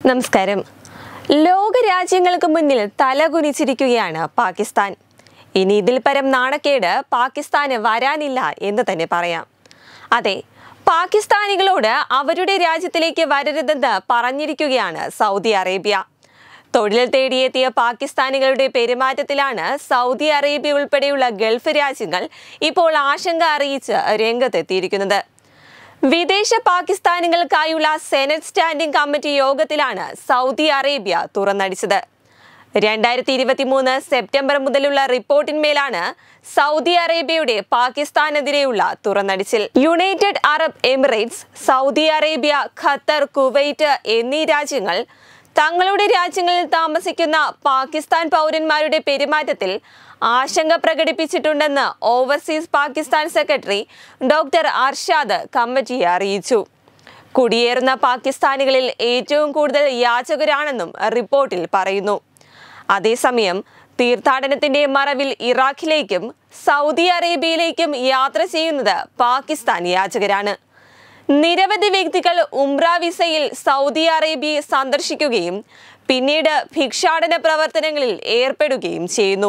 നമസ്കാരം ലോക രാജ്യങ്ങൾക്ക് മുന്നിൽ തലകുനിച്ചിരിക്കുകയാണ് പാകിസ്ഥാൻ ഇനി ഇതിൽ പരം നാണക്കേട് പാകിസ്ഥാന് വരാനില്ല എന്ന് തന്നെ പറയാം അതെ പാകിസ്ഥാനികളോട് അവരുടെ രാജ്യത്തിലേക്ക് വരരുതെന്ന് പറഞ്ഞിരിക്കുകയാണ് സൗദി അറേബ്യ തൊഴിൽ തേടിയെത്തിയ പാകിസ്ഥാനികളുടെ പെരുമാറ്റത്തിലാണ് സൗദി അറേബ്യ ഉൾപ്പെടെയുള്ള ഗൾഫ് രാജ്യങ്ങൾ ഇപ്പോൾ ആശങ്ക അറിയിച്ച് രംഗത്തെത്തിയിരിക്കുന്നത് വിദേശ പാകിസ്ഥാനികൾക്കായുള്ള സെനറ്റ് സ്റ്റാൻഡിംഗ് കമ്മിറ്റി യോഗത്തിലാണ് സൗദി അറേബ്യ തുറന്നടിച്ചത് രണ്ടായിരത്തി ഇരുപത്തി മൂന്ന് സെപ്റ്റംബർ മുതലുള്ള റിപ്പോർട്ടിന്മേലാണ് സൗദി അറേബ്യയുടെ പാകിസ്ഥാനെതിരെയുള്ള തുറന്നടിച്ചിൽ United Arab Emirates Saudi Arabia Qatar Kuwait എന്നീ രാജ്യങ്ങൾ തങ്ങളുടെ രാജ്യങ്ങളിൽ താമസിക്കുന്ന പാകിസ്ഥാൻ പൗരന്മാരുടെ പെരുമാറ്റത്തിൽ ആശങ്ക പ്രകടിപ്പിച്ചിട്ടുണ്ടെന്ന് overseas Pakistan secretary doctor Arshad കമ്മിറ്റിയെ അറിയിച്ചു കുടിയേറുന്ന പാകിസ്ഥാനികളിൽ ഏറ്റവും കൂടുതൽ യാചകരാണെന്നും റിപ്പോർട്ടിൽ പറയുന്നു അതേസമയം തീർത്ഥാടനത്തിന്റെ മറവിൽ ഇറാഖിലേക്കും സൗദി അറേബ്യയിലേക്കും യാത്ര ചെയ്യുന്നത് പാകിസ്ഥാൻ യാചകരാണ് നിരവധി വ്യക്തികൾ ഉംറ വിസയിൽ സൗദി അറേബ്യയെ സന്ദർശിക്കുകയും പിന്നീട് ഭിക്ഷാടന പ്രവർത്തനങ്ങളിൽ ഏർപ്പെടുകയും ചെയ്യുന്നു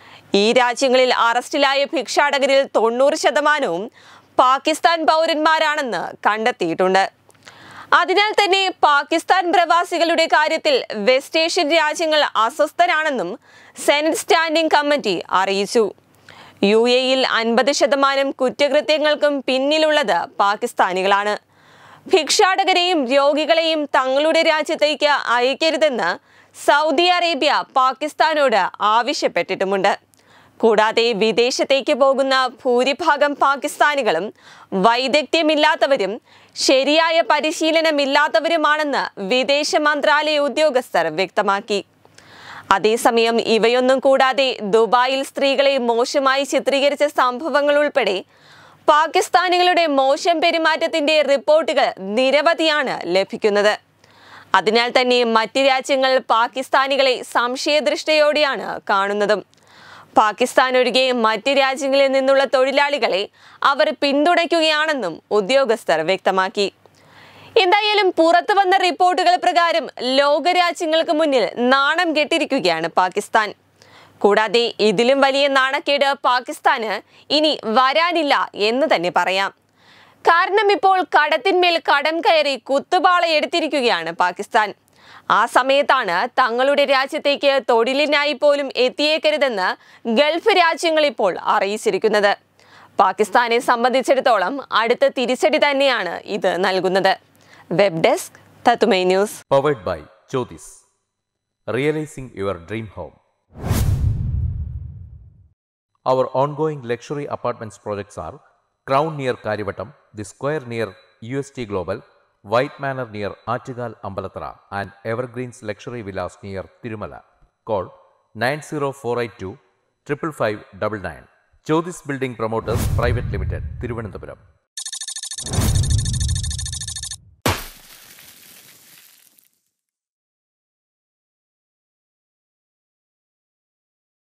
ഈ രാജ്യങ്ങളിൽ അറസ്റ്റിലായ ഭിക്ഷാടകരിൽ തൊണ്ണൂറ് ശതമാനവും പാകിസ്ഥാൻ പൗരന്മാരാണെന്ന് കണ്ടെത്തിയിട്ടുണ്ട് അതിനാൽ തന്നെ പാകിസ്ഥാൻ പ്രവാസികളുടെ കാര്യത്തിൽ വെസ്റ്റ് ഏഷ്യൻ രാജ്യങ്ങൾ അസ്വസ്ഥരാണെന്നും സെനറ്റ് സ്റ്റാൻഡിംഗ് കമ്മിറ്റി അറിയിച്ചു യു എയിൽ അൻപത് ശതമാനം കുറ്റകൃത്യങ്ങൾക്കും പിന്നിലുള്ളത് പാകിസ്ഥാനികളാണ് ഭിക്ഷാടകരെയും രോഗികളെയും തങ്ങളുടെ രാജ്യത്തേക്ക് അയക്കരുതെന്ന് സൗദി അറേബ്യ പാകിസ്ഥാനോട് ആവശ്യപ്പെട്ടിട്ടുമുണ്ട് കൂടാതെ വിദേശത്തേക്ക് പോകുന്ന ഭൂരിഭാഗം പാകിസ്ഥാനികളും വൈദഗ്ധ്യമില്ലാത്തവരും ശരിയായ പരിശീലനമില്ലാത്തവരുമാണെന്ന് വിദേശ മന്ത്രാലയ ഉദ്യോഗസ്ഥർ വ്യക്തമാക്കി അതേസമയം ഇവയൊന്നും കൂടാതെ ദുബായിൽ സ്ത്രീകളെ മോശമായി ചിത്രീകരിച്ച സംഭവങ്ങൾ ഉൾപ്പെടെ പാകിസ്ഥാനികളുടെ മോശം പെരുമാറ്റത്തിന്റെ റിപ്പോർട്ടുകൾ നിരവധിയാണ് ലഭിക്കുന്നത് അതിനാൽ തന്നെ മറ്റ് രാജ്യങ്ങൾ പാകിസ്ഥാനികളെ സംശയദൃഷ്ടിയോടെയാണ് കാണുന്നതും പാകിസ്ഥാൻ ഒഴികെ മറ്റ് രാജ്യങ്ങളിൽ നിന്നുള്ള തൊഴിലാളികളെ അവർ പിന്തുണയ്ക്കുകയാണെന്നും ഉദ്യോഗസ്ഥർ വ്യക്തമാക്കി എന്തായാലും പുറത്തു വന്ന റിപ്പോർട്ടുകൾ പ്രകാരം ലോകരാജ്യങ്ങൾക്ക് മുന്നിൽ നാണം കെട്ടിരിക്കുകയാണ് പാകിസ്ഥാൻ കൂടാതെ ഇതിലും വലിയ നാണക്കേട് പാകിസ്ഥാന് ഇനി വരാനില്ല എന്ന് തന്നെ പറയാം കാരണം ഇപ്പോൾ കടത്തിന്മേൽ കടം കയറി കുത്തുപാളയെടുത്തിരിക്കുകയാണ് പാകിസ്ഥാൻ ആ സമയത്താണ് തങ്ങളുടെ രാജ്യത്തേക്ക് തൊഴിലിനായി പോലും എത്തിയേക്കരുതെന്ന് ഗൾഫ് രാജ്യങ്ങൾ ഇപ്പോൾ അറിയിച്ചിരിക്കുന്നത് പാകിസ്ഥാനെ സംബന്ധിച്ചിടത്തോളം അടുത്ത തിരിച്ചടി തന്നെയാണ് ഇത് നൽകുന്നത് വെബ് ഡെസ്ക് തത്തുമൈ news Powered by Jyotis. Realizing your dream home. Our ongoing luxury apartments projects are Crown near Karivattam, The Square near UST Global, White Manor near Achigal Ambalatra, and Evergreens Luxury Villas near Tirumala. Call 90482 55599. Jyotis Building Promoters Private Limited, Thiruvananthapuram.